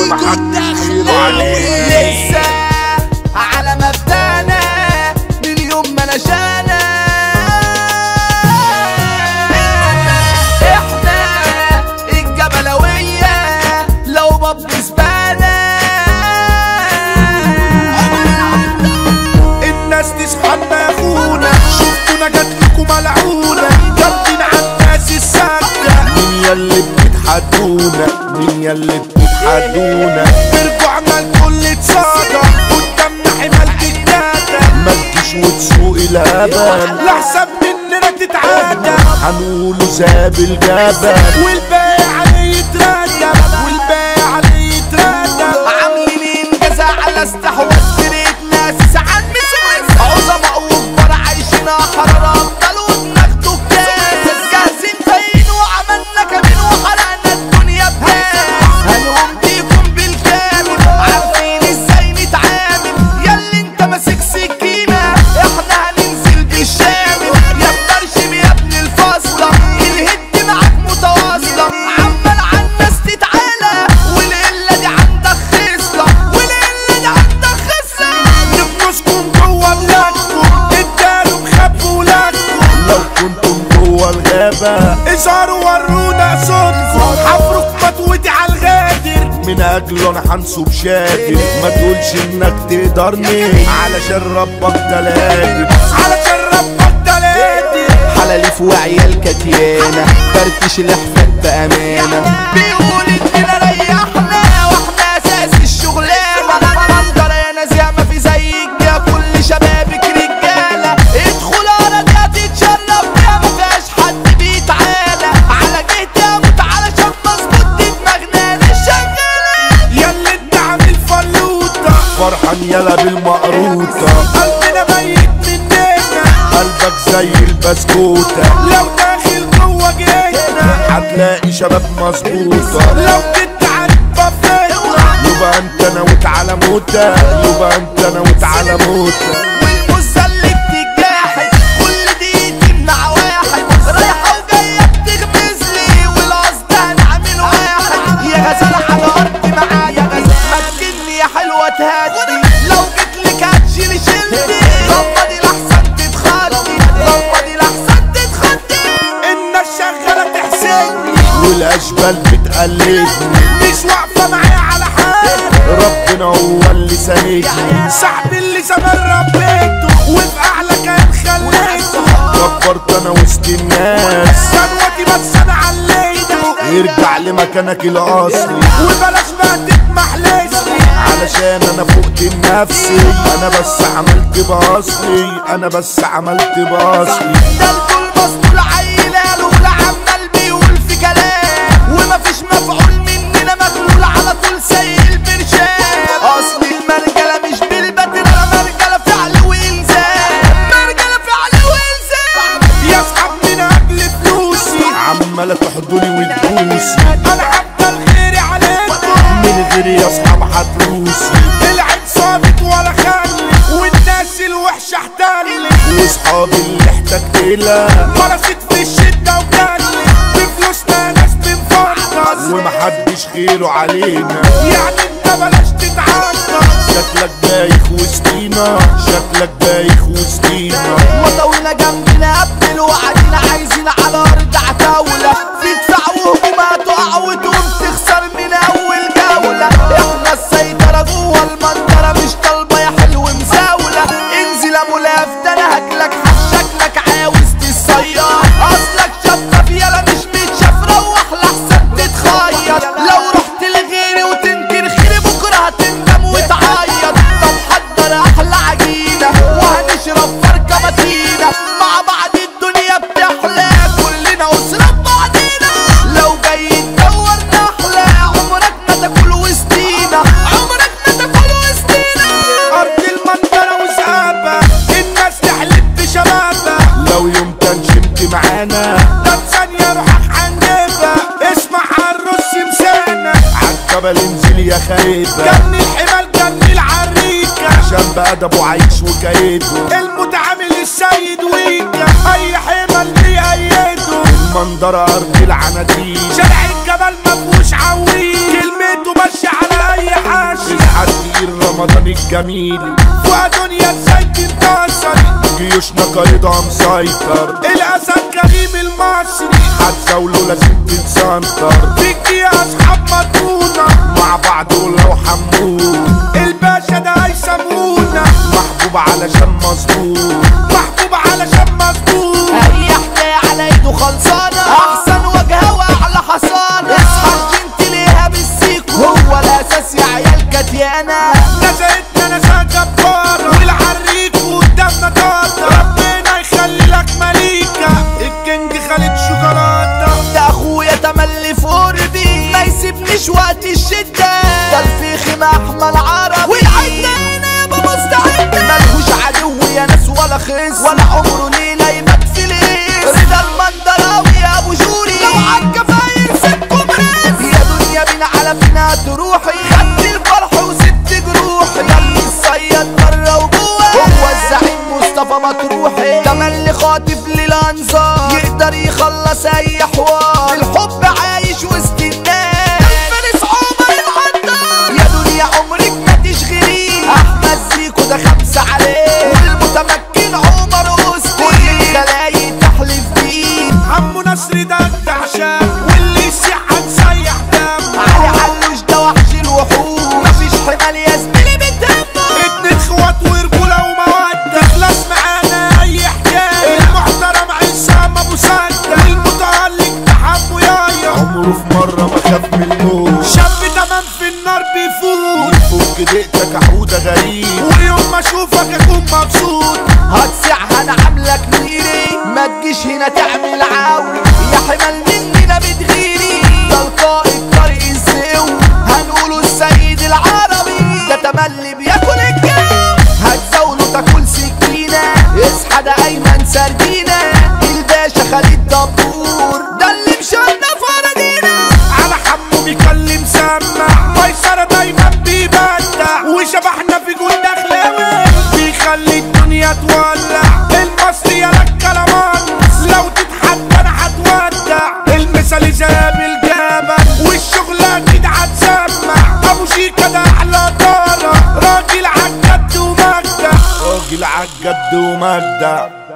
محدش غيره عليه لسه على مبدأنا من يوم ما نشانا احنا الجبلوية لو باب زبالة الناس تسحبنا يا اخونا شفتونا جات لكم ملعونة جامدين على الناس الساكتة مين ياللي بتتحدونا مين ياللي بتتحدونا ترجعوا عمال كل اتصادى قدامنا حمال دكاتة ما تجيش وتسوق الهبل لحسن مننا تتعادى هنقوله زاب الجبل والباقي عليه يترتب والباقي عليه يترتب عاملين انجاز على استحواذ فريق ناس ساعات مسوس عظماء وكبار عايشين حرارة ابطال وبناخدوا كاس جاهزين فاين وعملنا كمين وحرقنا الدنيا بناس هنقوم بيكم بالكامل عارفين ازاي نتعامل ياللي انت ماسك سكينة احنا هننزل بالشامل يا بترشم يا ابن الفاصلة الهد معاك متواصلة عمال عالناس تتعالى والقلة دي عندك خصلة والقلة دي عندك خصلة نفوسكم جوه بلادكم ادالوا خبوا ولادكم لو كنتم جوه الغابة اظهروا ورونا صوتكم حفرك مطوتي على الغادر من اجله انا هنصب شادر ما تقولش انك تقدرني علشان ربك تلاقي علشان ربك تلاقي حلاليف وعيال كتيانة فركش الاحفاد بأمانة بيقول اننا ريحنا واحنا اساس الشغلانة منظر يا ناس يا ما في زيك يا كل شبابك رجالة ادخل على دي هتتشرف يا ما فيهاش حد بيتعالى على جهتي اموت علشان مظبوط دماغنا للشغالة ياللي انت عامل فلوطة فرحان يلا بالمقروطة قلبنا ميت مننا قلبك زي البسكوتة لو داخل جوه جيتنا هتلاقي شباب مظبوطة لو كنت عارف بفتنا يبقى انت نويت على موتة يبقى انت نويت على موتة والمزة اللي بتجاحد كل دي تمنع واحد رايحة وجاية بتغمز لي والقصد هنعمل واحد يا غزالة على أرض معايا غزالة مكني يا حلوة تهدي لو جيت لك هتشيلي شيلتي غمضي لحسن تتخضي غمضي لحسن تتخضي الناس شغالة تحسدني والاشبال بتقلدني مش واقفة معايا على حال ربنا هو اللي ساندني صاحبي اللي زمان ربيته وفي اعلى كان خليته كبرت انا وسط الناس ثروتي بس انا عليته ارجع لمكانك الاصلي وبلاش بقى تطمح لاسمي علشان انا فوقت بنفسي انا بس عملت باصلي انا بس عملت باصلي ده الكل مسطول عيلة ولا عمال بيقول في كلام ومفيش مفعول مننا مغلول على طول سيء البرشام اصل المرجلة مش بالبدر انا مرجلة فعل والزام مرجلة فعل والزام يا اصحاب من اجل فلوسي عمالة تحضني وتبوسي انا هفضل خيري عليكم من غيري يا اصحاب هتروسي العين صابت ولا خلي والناس الوحشة احتلت واصحابي اللي احتجت لها مرست في الشدة وجلت بفلوسنا ناس بنفرط ومحدش خيره علينا يعني انت بلاش تتعنطر شكلك بايخ وسطينا شكلك بايخ وسطينا مطولة جنبنا قبل وقاعدين عايزين على ارض عتاولة في دفاع وهجوم هتقع وتقوم تخسر من اول جولة احنا السيطرة جوه المنطرة مش طالبة يا حلو مزاولة انزل ابو لاف ده انا هاكلك شكلك عاوز تتصير اصلك شفاف يالا مش متشاف روح لحسن تتخير لو رحت لغيري وتنكر خيري بكرة هتندم وتعيط طب حضر احلى عجينة وهنشرب فركة متينة مع بعض الدنيا بتحلى كلنا أسرة بعضينا لو جاي تدور نحلة عمرك ما تاكل وسطينا عمرك ما تاكل وسطينا أرض المنطرة وزقابة الناس تحلف بشبابة لو يوم كان شمت معانا ده ثانية روحك هنجيبها اسمع عالرص مسانة عالجبل انزل يا خايبة جني الحمال جني العريكة عشان بأدبه عايش وكايده المتعامل السيد ويكا أي حمل بيأيده المنظرة أرض العناديل شارع الجبل مفهوش عويل كلمته ماشية على أي رمضان الجميل ودنيا ازاي تنتصر جيوشنا قايدها مسيطر الاسد كريم المصري هتزاوله لازم تنسنطر فيك يا اصحاب مضمونة مع بعض ولو حمود الباشا ده هيسمونا محبوب علشان مظبوط محبوب علشان مظبوط اي حكاية على ايده خلصانة احسن وجهة واعلى حصانة اصحى الجنت ليها بالسيكو هو الاساس يا عيال كتيانة نزلتنا نزهة جبارة والعريك قدامنا طاطا ربنا يخلي لك مليكة الكينج خالد شوكولاتة ده اخويا تملي في قربي ما يسيبنيش وقت الشدة ده الفيخ مع احمد عربي والعين انا يابا مستعد ملهوش عدو يا ناس ولا خس ولا عمره ليلة يبات في ليس رضا المندراوي يا ابو جوري لو عالكفاير سيبكم رز يا دنيا بينا على فينا تروحي خدت الفرح وسبت جروحي ياللي الصياد بره وجوه هو الزعيم مصطفى مطروحي تملي خاطف للانظار يقدر يخلص اي حوار الحب عايش وسط الناس الفارس عمر العطار يا دنيا عمرك ما تشغليه احمد زيكو ده خمسة عليه والمتمكن عمر وسطي كل الخلايق تحلف بيه عمو نصر ده الدعشان واللي يسيح هنسيح دم علي علوش ده وحش الوحوش مفيش حمال يا زميلي بتهمه اتنين اخوات ورجولة ومودة خلاص معانا اي حكاية المحترم عصام ابو سدة المتألق تحمو يايا عمره في مرة ما خاف من الموت شاب تمام في النار بيفوت يفك دقتك حودة غريب ويوم ما اشوفك اكون مبسوط هتسعها انا عاملك ميري ما تجيش هنا تعمل عاوي يا حمال مننا بتغيري ده القائد طريق السو هنقوله السيد العربي ده تملي بياكل الجو هتزاوله تاكل سكينة اصحى ده ايمن سردينة الباشا خالد دبور ده اللي مشانا فرجينا على حمو بيكلم سمع ميسرة دايما بيبدع وشبحنا في جول دخلاوي بيخلي الدنيا تولع المصري يا لك كلمان لو تتحدى انا هتودع المثال جاب الجبل والشغل اكيد هتسمع ابو شيكا ده احلى طارة راجل عالجد ومجدع راجل عالجد ومجدع